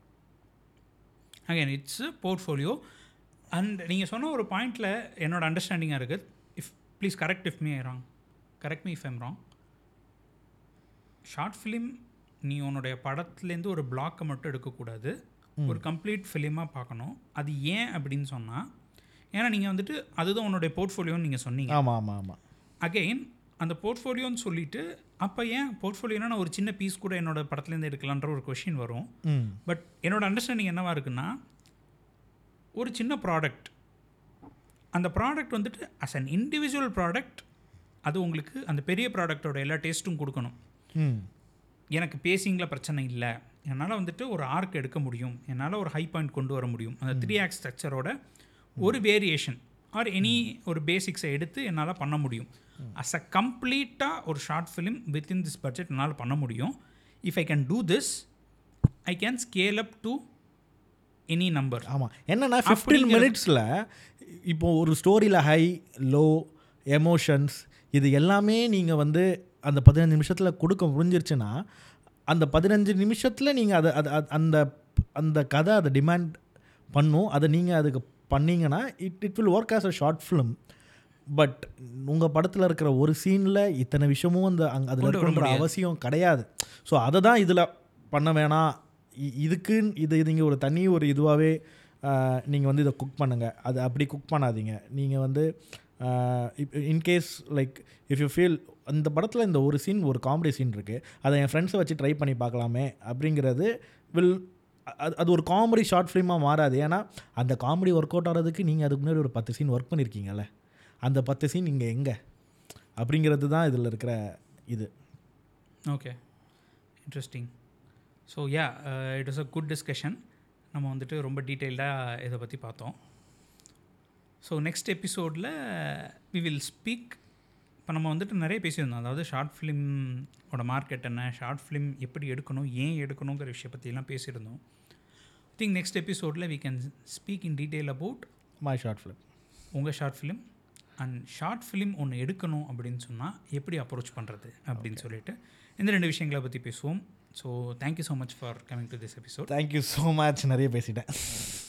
again it's portfolio and நீங்கள் சொன்ன ஒரு பாயிண்டில் என்னோட அண்டர்ஸ்டாண்டிங்காக இருக்குது if please correct if me I wrong correct me if I'm wrong short film நீ உன்னுடைய படத்துலேருந்து ஒரு பிளாக்கை மட்டும் எடுக்கக்கூடாது ஒரு கம்ப்ளீட் ஃபிலிமாக பார்க்கணும் அது ஏன் அப்படின்னு சொன்னால் ஏன்னா நீங்கள் வந்துட்டு அதுதான் உன்னுடைய போர்ட்ஃபோலியோன்னு நீங்கள் சொன்னீங்க ஆமாம் ஆமாம் ஆமாம் அகெயின் அந்த போர்ட்ஃபோலியோன்னு சொல்லிட்டு அப்போ ஏன் போர்ட்ஃபோலியோனா நான் ஒரு சின்ன பீஸ் கூட என்னோட படத்துலேருந்து எடுக்கலான்ற ஒரு கொஷின் வரும் ம் பட் என்னோட அண்டர்ஸ்டாண்டிங் என்னவா இருக்குன்னா ஒரு சின்ன ப்ராடக்ட் அந்த ப்ராடக்ட் வந்துட்டு அஸ் அன் இண்டிவிஜுவல் ப்ராடக்ட் அது உங்களுக்கு அந்த பெரிய ப்ராடக்டோட எல்லா டேஸ்ட்டும் கொடுக்கணும் ம் எனக்கு பேசிங்கில் பிரச்சனை இல்லை என்னால் வந்துட்டு ஒரு ஆர்க் எடுக்க முடியும் என்னால் ஒரு ஹை பாயிண்ட் கொண்டு வர முடியும் அந்த த்ரீ ஆக் ஸ்ட்ரக்சரோட ஒரு வேரியேஷன் ஆர் எனி ஒரு பேசிக்ஸை எடுத்து என்னால் பண்ண முடியும் அஸ் அ கம்ப்ளீட்டாக ஒரு short film within this budget என்னால் பண்ண முடியும் if I can do this I can scale up to any number ஆமாம் என்னென்னா ஃபிஃப்டீன் அப்படிங்கிறது- மினிட்ஸில் இப்போ ஒரு ஸ்டோரியில் ஹை லோ எமோஷன்ஸ் இது எல்லாமே நீங்கள் வந்து அந்த பதினஞ்சு நிமிஷத்தில் கொடுக்க முடிஞ்சிருச்சுன்னா அந்த பதினஞ்சு நிமிஷத்தில் நீங்கள் அதை அது அது- அந்த அந்த கதை அதை டிமாண்ட் பண்ணும் அதை நீங்கள் அதுக்கு பண்ணீங்கன்னா it it will work as a short film but உங்கள் படத்தில் இருக்கிற ஒரு சீனில் இத்தனை விஷயமும் அந்த அங்கே அதில் கொண்டு வர இருக்கணுன்ற முடியாது. அவசியம் கிடையாது ஸோ அதை தான் இதில் பண்ண வேணாம் இ- இதுக்கு இது நீங்கள் ஒரு தனி ஒரு இதுவாகவே நீங்கள் வந்து இதை குக் பண்ணுங்கள் அது அப்படி குக் பண்ணாதீங்க நீங்கள் வந்து in case like if you feel அந்த படத்தில் இந்த ஒரு சீன் ஒரு காமெடி சீன் இருக்குது அதை என் ஃப்ரெண்ட்ஸை வச்சு ட்ரை பண்ணி பார்க்கலாமே அப்படிங்கிறது வில் அது அது ஒரு காமெடி ஷார்ட் ஃபிலிமாக மாறாது ஏன்னா அந்த காமெடி ஒர்க் அவுட் ஆகிறதுக்கு நீங்கள் அதுக்கு முன்னாடி ஒரு பத்து சீன் ஒர்க் பண்ணியிருக்கீங்கல்ல அந்த பத்து சீன் இங்கே எங்கே அப்படிங்கிறது தான் இதில் இருக்கிற இது okay interesting so yeah it was a good discussion நம்ம வந்துட்டு ரொம்ப டீட்டெயில்டாக இதை பற்றி பார்த்தோம் ஸோ நெக்ஸ்ட் எபிசோடில் வி வில் ஸ்பீக் இப்போ நம்ம வந்துட்டு நிறைய பேசியிருந்தோம் அதாவது ஷார்ட் ஃபிலிமோட மார்க்கெட் என்ன ஷார்ட் ஃபிலிம் எப்படி எடுக்கணும் ஏன் எடுக்கணுங்கிற விஷயம் பற்றிலாம் பேசியிருந்தோம் ஐ திங்க் நெக்ஸ்ட் எபிசோடில் we can speak in detail about my short film உங்கள் short film and short film ஒன்று எடுக்கணும் அப்படின்னு சொன்னால் எப்படி அப்ரோச் பண்ணுறது அப்படின்னு சொல்லிட்டு இந்த ரெண்டு விஷயங்களை பற்றி பேசுவோம் so thank you so much for coming to this episode thank you so much நிறைய பேசிட்டேன்